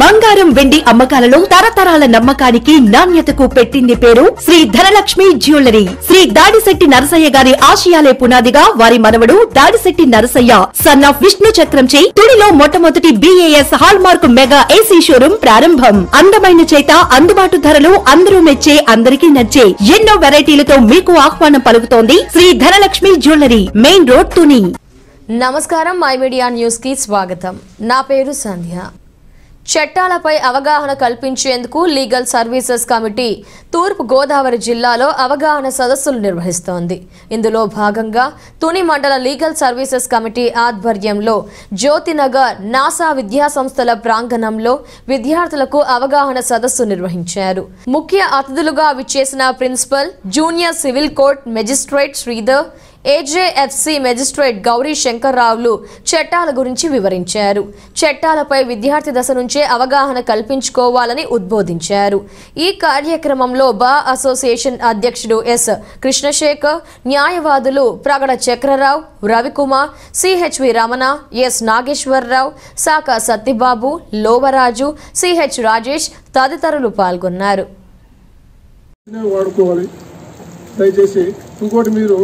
బంగారం వెండి అమ్మకాలలో తరతరాల నమ్మకానికి నాణ్యతకు పెట్టింది పేరు శ్రీ ధనలక్ష్మి జ్యువెలరీ శ్రీ దాడిశెట్టి నరసయ్య గారి ఆశయాలే పునాదిగా వారి మనవడు దాడిశెట్టి నరసయ్య సన్ ఆఫ్ విష్ణు చక్రంచే తుడిలో మొట్టమొదటి BIS hallmark mega AC showroom ప్రారంభం అందమైన చేత అందుబాటు ధరలు అందరూ మెచ్చే అందరికీ నచ్చే ఎన్నో వెరైటీలతో మీకు ఆహ్వానం పలుకుతోంది Sri Dhanalakshmi jewellery main road Tuni నమస్కారం మై మీడియా న్యూస్ కి స్వాగతం నా పేరు సంధ్య చట్టాలపై అవగాహన కల్పించేందుకు లీగల్ సర్వీసెస్ కమిటీ తూర్పు గోదావరి జిల్లాలో అవగాహన సదస్సులు నిర్వహిస్తోంది ఇందులో భాగంగా తుని మండల లీగల్ సర్వీసెస్ కమిటీ ఆధ్వర్యంలో జ్యోతినగర్ నాసా విద్యా సంస్థల ప్రాంగణంలో విద్యార్థులకు అవగాహన సదస్సు నిర్వహించారు ముఖ్య అతిథులుగా విచ్చేసిన principal junior civil court magistrate Sridhar AJFC magistrate Gowri శంకర్రావులు చట్టాల గురించి వివరించారు చట్టాలపై విద్యార్థి దశ నుంచే అవగాహన కల్పించుకోవాలని ఉద్బోధించారు ఈ కార్యక్రమంలో బా అసోసియేషన్ అధ్యక్షుడు ఎస్ కృష్ణశేఖర్ న్యాయవాదులు Pragada Chakrarao Ravikumar CHV Ramana S Nageswararao Saka Satyababu Lovaraju CH Rajesh తదితరులు పాల్గొన్నారు నేను వాడుకోవాలి దయచేసి ఇంకోటి మీరు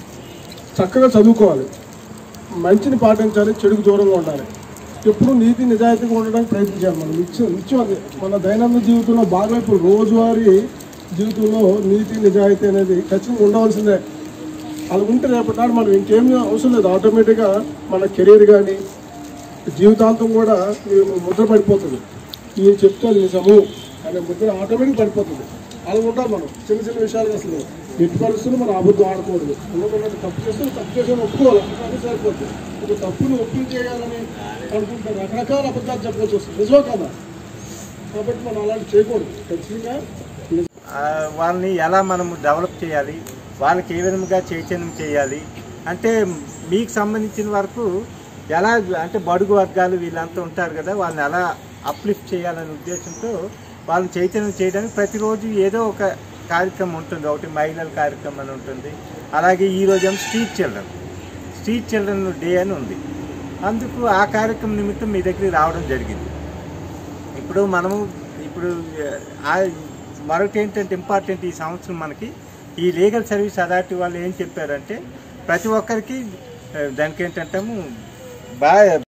చక్కగా చదువుకోవాలి మంచిని పాటించాలి చెడుకు దూరంగా ఉండాలి ఎప్పుడు నీతి నిజాయితీగా ఉండడానికి ప్రయత్నించాలి మనం నిత్యం నిత్యం అది మన దైనందిన జీవితంలో బాగా ఇప్పుడు రోజువారీ జీవితంలో నీతి నిజాయితీ అనేది ఖచ్చితంగా ఉండవలసిందే అలా ఉంటే రేపటి నాడు మనం ఇంకేమీ అవసరం లేదు ఆటోమేటిక్గా మన కెరీర్ కానీ జీవితాంతం కూడా మీరు ముద్ర పడిపోతుంది నేను చెప్తే అది నిజము అనే ముద్ర ఆటోమేటిక్ పడిపోతుంది అలా ఉంటాం మనం చిన్న చిన్న విషయాలు అసలు ఎట్టి పరిస్థితులు మనం అబద్ధం ఆడకూడదు ఎందుకంటే తప్పు చేస్తే తప్పు చేసాను ఒప్పుకోవాలి అది సరిపోతుంది ఒక తప్పును ఒప్పించేయాలని అనుకుంటే రకరకాల అబద్ధాలు చెప్పాల్సి వస్తుంది నిజమే కదా కాబట్టి మనం అలాంటి చేయకూడదు ఖచ్చితంగా ఆ, వాళ్ళని ఎలా మనము డెవలప్ చేయాలి వాళ్ళకి ఏ విధంగా చైతన్యం చేయాలి అంటే మీకు సంబంధించిన వరకు ఎలా అంటే బడుగు వర్గాలు వీళ్ళంతా ఉంటారు కదా వాళ్ళని ఎలా అప్లిఫ్ట్ చేయాలనే ఉద్దేశంతో వాళ్ళని చైతన్యం చేయడానికి ప్రతిరోజు ఏదో ఒక కార్యక్రమం ఉంటుంది ఒకటి మహిళల కార్యక్రమం అని ఉంటుంది అలాగే ఈరోజు ఏమో street children street children day అని ఉంది అందుకు ఆ కార్యక్రమం నిమిత్తం మీ దగ్గరికి రావడం జరిగింది ఇప్పుడు మనము ఇప్పుడు ఆ, మరొకటి ఏంటంటే ఇంపార్టెంట్ ఈ సంవత్సరం మనకి ఈ లీగల్ సర్వీస్ అథారిటీ వాళ్ళు ఏం చెప్పారంటే ప్రతి ఒక్కరికి ఆ, దానికి ఏంటంటే బా